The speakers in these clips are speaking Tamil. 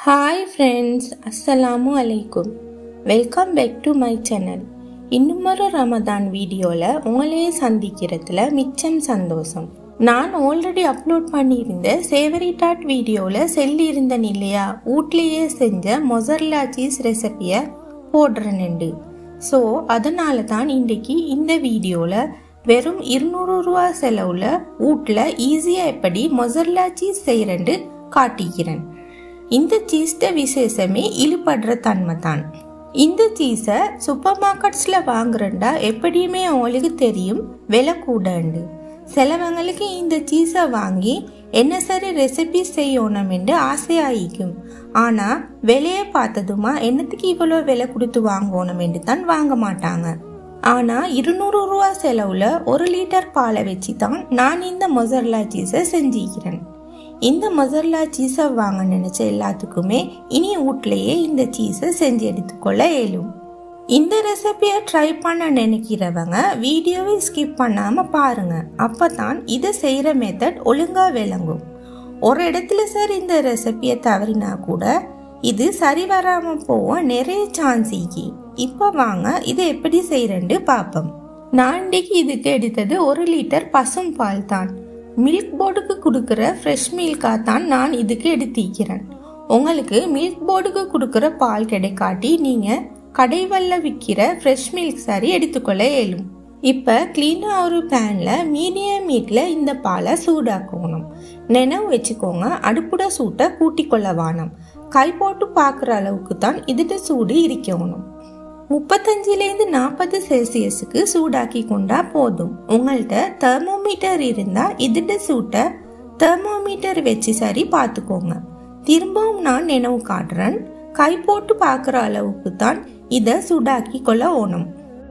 ஹாய் ஃப்ரெண்ட்ஸ் அஸ்ஸலாமு அலைக்கும் welcome back to my channel இன்னுமொரு ரமதான் வீடியோவில் உங்களையே சந்திக்கிறதுல மிச்சம் சந்தோஷம் நான் ஆல்ரெடி அப்லோட் பண்ணியிருந்த சேவரி டாட் வீடியோவில் சொல்லியிருந்தேன் இல்லையா வீட்லேயே செஞ்ச மொசர்லா சீஸ் ரெசிபியை போடுறேன்ண்டு ஸோ அதனால தான் இன்றைக்கி இந்த வீடியோவில் வெறும் இருநூறு ரூபா செலவில் வீட்டில் ஈஸியாக எப்படி மொசர்லா சீஸ் செய்கிறேன்னு காட்டிக்கிறேன் இந்த சீஸ்ட விசேஷமே இழுபடுற தன்மை தான் இந்த சீஸை சூப்பர் மார்க்கெட்ஸில் வாங்குறண்டா எப்படியுமே அவங்களுக்கு தெரியும் விலை கூடண்டு சிலவங்களுக்கு இந்த சீஸை வாங்கி என்ன சரி ரெசிபி செய்யணும் என்று ஆசையாயிக்கும் ஆனால் விலையை பார்த்ததுமா என்னத்துக்கு இவ்வளோ விலை கொடுத்து வாங்கணும் என்று தான் வாங்க மாட்டாங்க ஆனால் இருநூறு ரூபா செலவில் ஒரு லிட்டர் பாலை வச்சு தான் நான் இந்த மொசர்லா சீஸை செஞ்சுக்கிறேன் இந்த மொசர்லா சீஸை வாங்க நினச்ச எல்லாத்துக்குமே இனி வீட்லேயே இந்த சீஸை செஞ்சு எடுத்துக்கொள்ள இயலும் இந்த ரெசிபியை ட்ரை பண்ண நினைக்கிறவங்க வீடியோவை ஸ்கிப் பண்ணாமல் பாருங்கள் அப்போ தான் இதை செய்கிற மெத்தட் ஒழுங்காக விளங்கும் ஒரு இடத்துல சார் இந்த ரெசிபியை தவறினா கூட இது சரி வராமல் போக நிறைய சான்ஸ் இக்கி இப்போ வாங்க இதை எப்படி செய்கிறேன்னு பார்ப்போம் நான் இன்றைக்கு இதுக்கு எடுத்தது ஒரு லிட்டர் பசும் பால் தான் மில்க் போர்டுக்கு கொடுக்குற ஃப்ரெஷ் மில்காக தான் நான் இதுக்கு எடுத்திக்கிறேன் உங்களுக்கு மில்க் போர்டுக்கு கொடுக்குற பால் கிடைக்காட்டி நீங்கள் கடைவல்ல விற்கிற ஃப்ரெஷ் மில்க் சாரி எடுத்துக்கொள்ள இயலும் இப்போ க்ளீனாக ஒரு பேனில் மீடியம் ஹீட்டில் இந்த பாலை சூடாக்கணும் நினைவு வச்சுக்கோங்க அடுப்புட சூட்டை கூட்டிக்கொள்ள வானம் கை போட்டு பார்க்குற அளவுக்கு தான் இதுட்டு சூடு இருக்கணும் முப்பத்தஞ்சிலேருந்து நாற்பது செல்சியஸுக்கு சூடாக்கி கொண்டா போதும் உங்கள்கிட்ட தெர்மோமீட்டர் இருந்தால் இதுட்டு சூட்டை தெர்மோமீட்டர் வச்சு சரி பார்த்துக்கோங்க திரும்பவும் நான் நினைவு காட்டுறேன் கை போட்டு பார்க்குற அளவுக்கு தான் இதை சூடாக்கி கொள்ள ஓணும்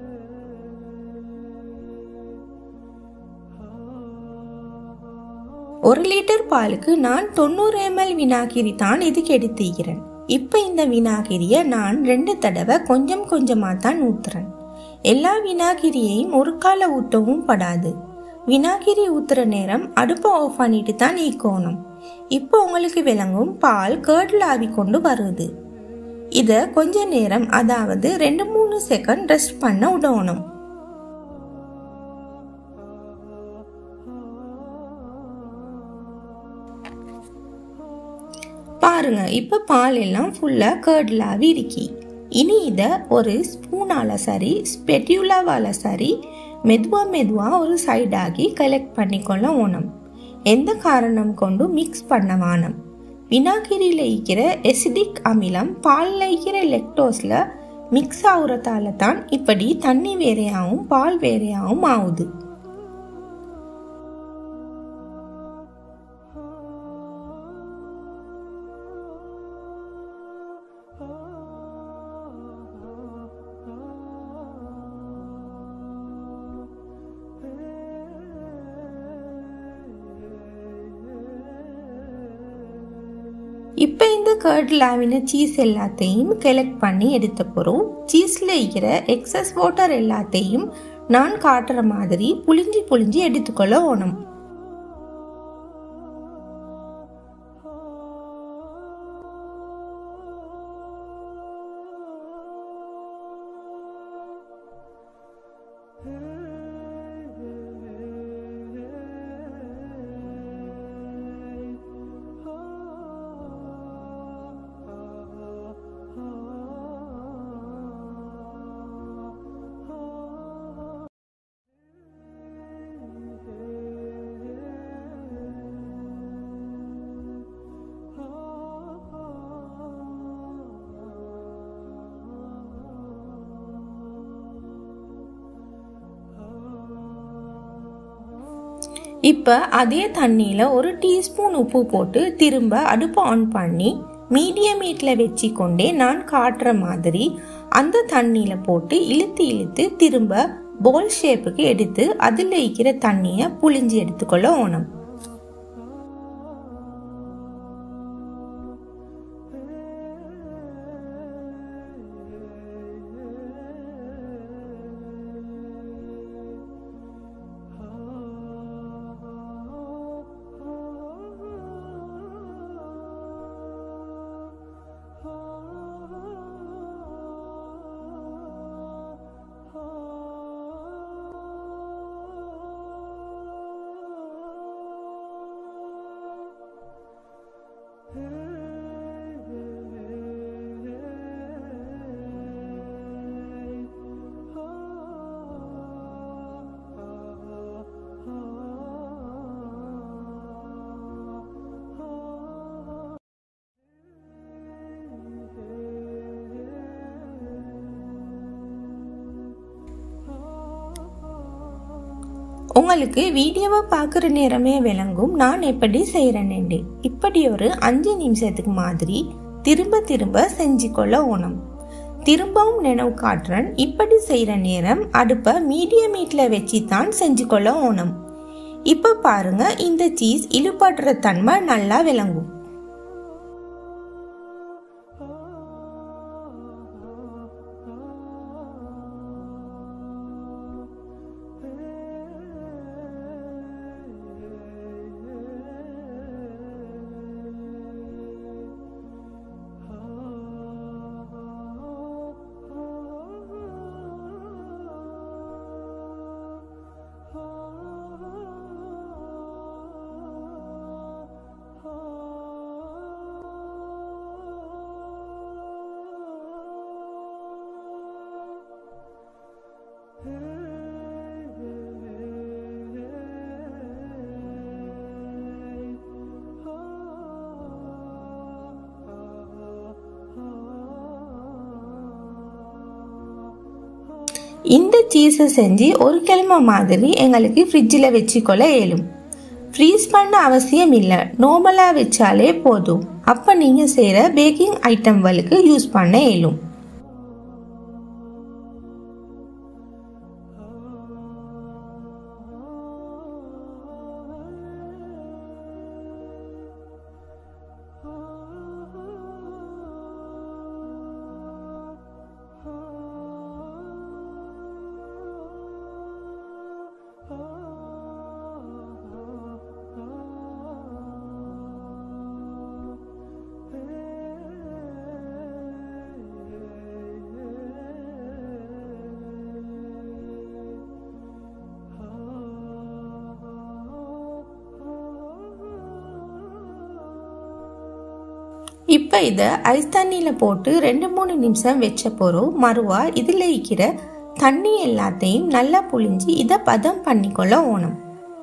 ஒரு லிட்டர் பாலுக்கு நான் தொண்ணூறு எம்எல் வினாகிரி தான் இதுக்கு எடுத்துக்கிறேன் இப்போ இந்த வினாகிரியை நான் ரெண்டு தடவை கொஞ்சம் கொஞ்சமாக தான் ஊற்றுறேன் எல்லா வினாகிரியையும் ஒரு கால ஊற்றவும் படாது வினாகிரி ஊற்றுற நேரம் அடுப்பை ஆஃப் பண்ணிட்டு தான் ஈக்கணும் இப்போ உங்களுக்கு விளங்கும் பால் கேர்டில் ஆவி கொண்டு வருது இதை கொஞ்ச நேரம் அதாவது ரெண்டு மூணு செகண்ட் ரெஸ்ட் பண்ண விடணும் பாருங்க இப்போ பால் எல்லாம் ஃபுல்லாக கேர்டிலாகவே இருக்கி இனி இதை ஒரு ஸ்பூனால் சரி ஸ்பெட்யூலாவால் சரி மெதுவாக மெதுவாக ஒரு சைடாகி கலெக்ட் பண்ணிக்கொள்ள ஓணும் எந்த காரணம் கொண்டு மிக்ஸ் பண்ண வானம் வினாகிரியில் இருக்கிற எசிடிக் அமிலம் பாலில் இருக்கிற லெக்டோஸில் மிக்ஸ் ஆகுறதால தான் இப்படி தண்ணி வேறையாகவும் பால் வேறையாகவும் ஆகுது இப்போ இந்த கர்டில் ஆவின சீஸ் எல்லாத்தையும் கலெக்ட் பண்ணி எடுத்த பிறகு சீஸில் இருக்கிற எக்ஸஸ் வாட்டர் எல்லாத்தையும் நான் காட்டுற மாதிரி புளிஞ்சி புளிஞ்சி எடுத்துக்கொள்ள ஓணும் இப்போ அதே தண்ணியில் ஒரு டீஸ்பூன் உப்பு போட்டு திரும்ப அடுப்பை ஆன் பண்ணி மீடியம் ஹீட்டில் வச்சு கொண்டே நான் காட்டுற மாதிரி அந்த தண்ணியில் போட்டு இழுத்து இழுத்து திரும்ப போல் ஷேப்புக்கு எடுத்து அதில் இருக்கிற தண்ணியை புளிஞ்சு எடுத்துக்கொள்ள ஓணும் உங்களுக்கு வீடியோவை பார்க்குற நேரமே விளங்கும் நான் எப்படி செய்கிறேன்னு இப்படி ஒரு அஞ்சு நிமிஷத்துக்கு மாதிரி திரும்ப திரும்ப செஞ்சு கொள்ள ஓணும் திரும்பவும் நினைவு காட்டுறேன் இப்படி செய்கிற நேரம் அடுப்பை மீடியம் ஹீட்டில் வச்சு தான் செஞ்சு கொள்ள ஓணும் இப்போ பாருங்க இந்த சீஸ் இழுபடுற தன்மை நல்லா விளங்கும் இந்த சீஸை செஞ்சு ஒரு கிழமை மாதிரி எங்களுக்கு ஃப்ரிட்ஜில் வச்சுக்கொள்ள இயலும் ஃப்ரீஸ் பண்ண அவசியம் இல்லை நார்மலாக வச்சாலே போதும் அப்போ நீங்கள் செய்கிற பேக்கிங் ஐட்டம்களுக்கு யூஸ் பண்ண இயலும் இப்போ இதை ஐஸ் தண்ணியில் போட்டு ரெண்டு மூணு நிமிஷம் வச்ச போகிறோம் மறுவா இதில் இருக்கிற தண்ணி எல்லாத்தையும் நல்லா புழிஞ்சு இதை பதம் பண்ணிக்கொள்ள ஓணும்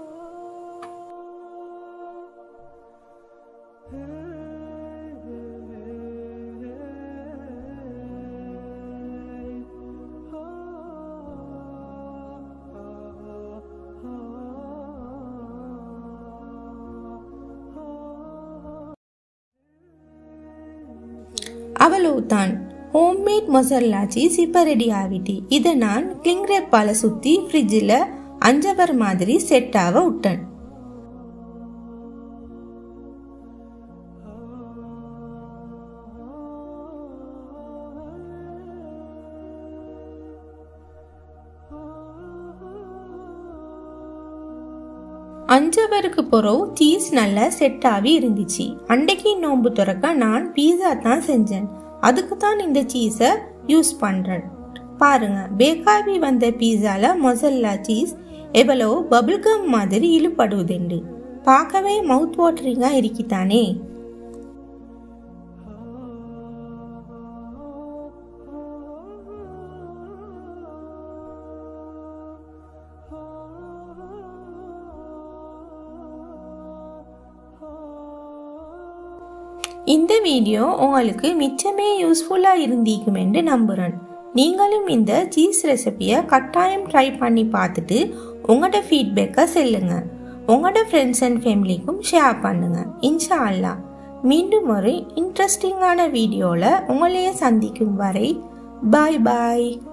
அவ்வளவுதான் ஹோம்மேட் மொசரல்லா சீஸ் இப்போ ரெடி ஆகிட்டு இதை நான் கிளிங் ரேப்பால் சுற்றி ஃப்ரிட்ஜில் அஞ்சவர் மாதிரி செட்டாக விட்டேன் அஞ்சவருக்கு பிறகு சீஸ் நல்லா செட் ஆகி இருந்துச்சு அன்றைக்கு நோன்பு துறக்க நான் பீஸா தான் செஞ்சேன் அதுக்கு தான் இந்த சீஸை யூஸ் பண்ணுறேன் பாருங்க பேக்காவி வந்த பீஸால மொசல்லா சீஸ் எவ்வளோ பபிள்கம் மாதிரி இழுபடுவதுண்டு பார்க்கவே மவுத் வாட்டரிங்காக இருக்கித்தானே இந்த வீடியோ உங்களுக்கு மிச்சமே யூஸ்ஃபுல்லாக இருந்திக்கும் என்று நம்புகிறேன் நீங்களும் இந்த சீஸ் ரெசிபியை கட்டாயம் ட்ரை பண்ணி பார்த்துட்டு உங்களோட ஃபீட்பேக்கை செல்லுங்க உங்களோட ஃப்ரெண்ட்ஸ் அண்ட் ஃபேமிலிக்கும் ஷேர் பண்ணுங்க இன்ஷா அல்லா மீண்டும் ஒரு இன்ட்ரெஸ்டிங்கான வீடியோவில் உங்களையே சந்திக்கும் வரை பாய் பாய்